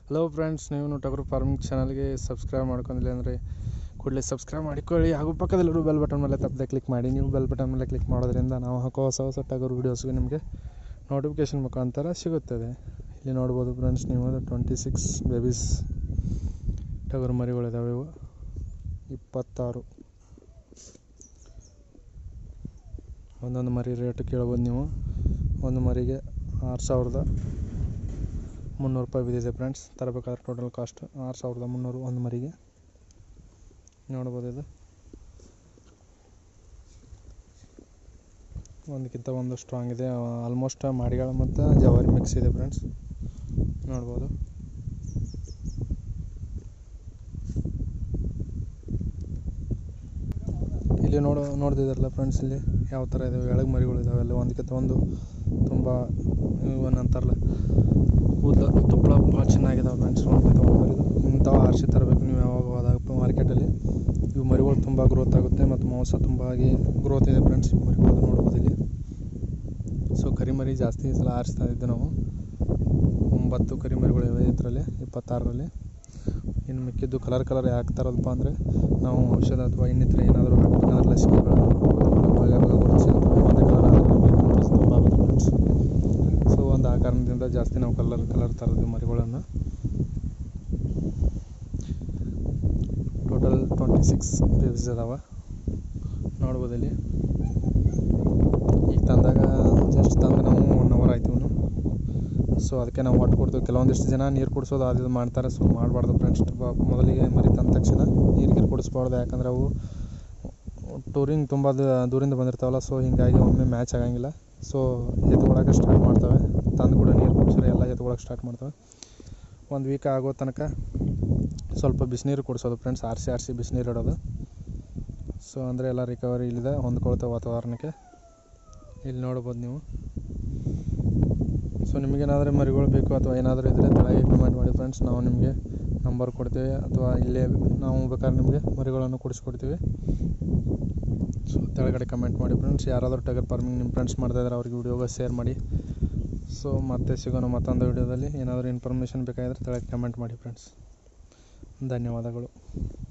hello friends ನೀವು ಟಗರು farming ಚಾನಲ್ಗೆ ಸಬ್ಸ್ಕ್ರೈಬ್ ಮಾಡ್ಕೊಂಡಿಲ್ಲ ಅಂದರೆ ಕೂಡಲೇ ಸಬ್ಸ್ಕ್ರೈಬ್ ಮಾಡಿಕೊಳ್ಳಿ ಹಾಗೂ ಪಕ್ಕದಲ್ಲಿರೋ ಬೆಲ್ ಬಟನ್ ಮೇಲೆ ತಪ್ಪದೆ ಕ್ಲಿಕ್ ಮಾಡಿ ನೀವು ಬೆಲ್ ಬಟನ್ ಮೇಲೆ ಕ್ಲಿಕ್ ಮಾಡೋದ್ರಿಂದ ನಾವು ಹಾಕೋ ಹೊಸ ಹೊಸ ಟಗರು ವೀಡಿಯೋಸ್ಗೆ ನಿಮಗೆ ನೋಟಿಫಿಕೇಷನ್ ಮುಖಾಂತರ ಸಿಗುತ್ತದೆ ಇಲ್ಲಿ ನೋಡ್ಬೋದು ಫ್ರೆಂಡ್ಸ್ ನೀವು ಟ್ವೆಂಟಿ ಸಿಕ್ಸ್ ಬೇಬೀಸ್ ಟಗರು ಮರಿಗಳಿದಾವೆ ಇವು ಇಪ್ಪತ್ತಾರು ಒಂದೊಂದು ಮರಿ ರೇಟ್ ಕೇಳ್ಬೋದು ನೀವು ಒಂದು ಮರಿಗೆ ಆರು ಸಾವಿರದ ಮುನ್ನೂರು ರೂಪಾಯಿ ಬಿದ್ದಿದೆ ಫ್ರೆಂಡ್ಸ್ ತರಬೇಕಾದ್ರೆ ಟೋಟಲ್ ಕಾಸ್ಟ್ ಆರು ಸಾವಿರದ ಮುನ್ನೂರು ಒಂದು ಮರಿಗೆ ನೋಡ್ಬೋದು ಇದು ಒಂದಕ್ಕಿಂತ ಒಂದು ಸ್ಟ್ರಾಂಗ್ ಇದೆ ಆಲ್ಮೋಸ್ಟ್ ಮಾಡಿಗಳ ಮತ್ತು ಜವಾರಿ ಮಿಕ್ಸ್ ಇದೆ ಫ್ರೆಂಡ್ಸ್ ನೋಡ್ಬೋದು ಇಲ್ಲಿ ನೋಡೋ ನೋಡ್ತಿದ್ದಾರಲ್ಲ ಫ್ರೆಂಡ್ಸ್ ಇಲ್ಲಿ ಯಾವ ಥರ ಇದಾವೆ ಎಳಗ್ ಮರಿಗಳು ಇದಾವೆ ಎಲ್ಲ ಒಂದಕ್ಕಿಂತ ಒಂದು ತುಂಬ ಇವನ್ ಅಂತಾರಲ್ಲ ಉದ್ದ ತುಪ್ಪಳ ಭಾಳ ಚೆನ್ನಾಗಿದಾವೆ ಫ್ರೆಂಡ್ಸ್ ಒಂದಕ್ಕಿಂತ ಒಂದು ಮರಿದು ಇಂಥವು ಆರಿಸಿ ತರಬೇಕು ನೀವು ಯಾವಾಗ ಹೋದಾಗ ಮಾರ್ಕೆಟಲ್ಲಿ ಇವು ಮರಿಗಳು ತುಂಬ ಗ್ರೋತ್ ಆಗುತ್ತೆ ಮತ್ತು ಮಾಂಸ ತುಂಬ ಆಗಿ ಗ್ರೋತ್ ಇದೆ ಫ್ರೆಂಡ್ಸ್ ಇವು ಮರಿಗಳು ನೋಡ್ಬೋದು ಇಲ್ಲಿ ಸೊ ಕರಿಮರಿ ಜಾಸ್ತಿ ಈ ಸಲ ಆರಿಸ್ತಾ ಇದ್ದು ನಾವು ಒಂಬತ್ತು ಕರಿಮರಿಗಳಿವೆ ಇದರಲ್ಲಿ ಇಪ್ಪತ್ತಾರರಲ್ಲಿ ಇನ್ನು ಮಿಕ್ಕಿದ್ದು ಕಲರ್ ಕಲರ್ ಯಾಕೆ ತರೋದಪ್ಪ ಅಂದರೆ ನಾವು ಔಷಧ ಅಥವಾ ಇನ್ನಿತರ ಏನಾದರೂ ಹಾಕಬೇಕಂದ್ರೆ ಲಸಿಕೆಗಳನ್ನು ಬೇಗ ಬೇಗ ಗುರುತಿಸಿ ಅಥವಾ ಒಂದೇ ಕಲರ್ ಆದರೆ ಬೇಕಂದ್ರೆ ತುಂಬ ಆಗುತ್ತೆ ಫ್ರೆಂಡ್ಸ್ ಸೊ ಒಂದು ಆ ಕಾರಣದಿಂದ ಜಾಸ್ತಿ ನಾವು ಕಲರ್ ಕಲರ್ ತರೋದು ಮರಿಗಳನ್ನು ಟೋಟಲ್ ಟ್ವೆಂಟಿ ಸಿಕ್ಸ್ ಬೇಬೀಸ್ ಅದಾವೆ ನೋಡ್ಬೋದು ಇಲ್ಲಿ ಈಗ ತಂದಾಗ ಜಸ್ಟ್ ತಂದು ನಾವು ಒನ್ ಅವರ್ ಆಯ್ತು ಇವನು ಸೊ ಅದಕ್ಕೆ ನಾವು ಹೊಟ್ಟು ಕೊಡ್ತೀವಿ ಕೆಲವೊಂದಿಷ್ಟು ಜನ ನೀರು ಕುಡಿಸೋದು ಅದು ಇದು ಮಾಡ್ತಾರೆ ಸೊ ಮಾಡಬಾರ್ದು ಫ್ರೆಂಡ್ಸ್ ಮೊದಲಿಗೆ ಮರಿ ತಂದ ತಕ್ಷಣ ನೀರು ಗೀರು ಕುಡಿಸ್ಬಾರ್ದು ಯಾಕಂದ್ರೆ ಅವು ಟೂರಿಂಗ್ ತುಂಬ ದೂರಿಂದ ಬಂದಿರ್ತಾವಲ್ಲ ಸೊ ಹೀಗಾಗಿ ಒಮ್ಮೆ ಮ್ಯಾಚ್ ಆಗಂಗಿಲ್ಲ ಸೊ ಎತ್ಕೊಳಕ್ಕೆ ಸ್ಟಾರ್ಟ್ ಮಾಡ್ತವೆ ತಂದು ಕೂಡ ನೀರು ಕುಡಿಸಿದ್ರೆ ಎಲ್ಲ ಎತ್ಕೊಳಕ್ಕೆ ಸ್ಟಾರ್ಟ್ ಮಾಡ್ತವೆ ಒಂದು ವೀಕ್ ಆಗೋ ತನಕ ಸ್ವಲ್ಪ ಬಿಸಿನೀರು ಕುಡಿಸೋದು ಫ್ರೆಂಡ್ಸ್ ಆರಿಸಿ ಆರಿಸಿ ಬಿಸಿನೀರು ಇಡೋದು ಸೊ ಅಂದರೆ ಎಲ್ಲ ರಿಕವರಿ ಇಲ್ಲಿದೆ ಹೊಂದ್ಕೊಳ್ತವೆ ವಾತಾವರಣಕ್ಕೆ ಇಲ್ಲಿ ನೋಡ್ಬೋದು ನೀವು ಸೊ ನಿಮಗೇನಾದರೂ ಮರಿಗಳು ಬೇಕು ಅಥವಾ ಏನಾದರೂ ಇದ್ದರೆ ಕೆಳಗೆ ಕಮೆಂಟ್ ಮಾಡಿ ಫ್ರೆಂಡ್ಸ್ ನಾವು ನಿಮಗೆ ನಂಬರ್ ಕೊಡ್ತೀವಿ ಅಥವಾ ಇಲ್ಲೇ ನಾವು ಬೇಕಾದ್ರೆ ನಿಮಗೆ ಮರಿಗಳನ್ನು ಕೊಡಿಸ್ಕೊಡ್ತೀವಿ ಸೊ ಕೆಳಗಡೆ ಕಮೆಂಟ್ ಮಾಡಿ ಫ್ರೆಂಡ್ಸ್ ಯಾರಾದರೂ ಟಗರ್ ಫಾರ್ಮಿಂಗ್ ನಿಮ್ಮ ಫ್ರೆಂಡ್ಸ್ ಮಾಡ್ತಾಯಿದ್ರೆ ಅವ್ರಿಗೆ ವಿಡಿಯೋಗೆ ಶೇರ್ ಮಾಡಿ ಸೊ ಮತ್ತೆ ಸಿಗೋಣ ಮತ್ತೊಂದು ವಿಡಿಯೋದಲ್ಲಿ ಏನಾದರೂ ಇನ್ಫಾರ್ಮೇಷನ್ ಬೇಕಾಗಿದ್ರೆ ಕೆಳಗೆ ಕಮೆಂಟ್ ಮಾಡಿ ಫ್ರೆಂಡ್ಸ್ ಧನ್ಯವಾದಗಳು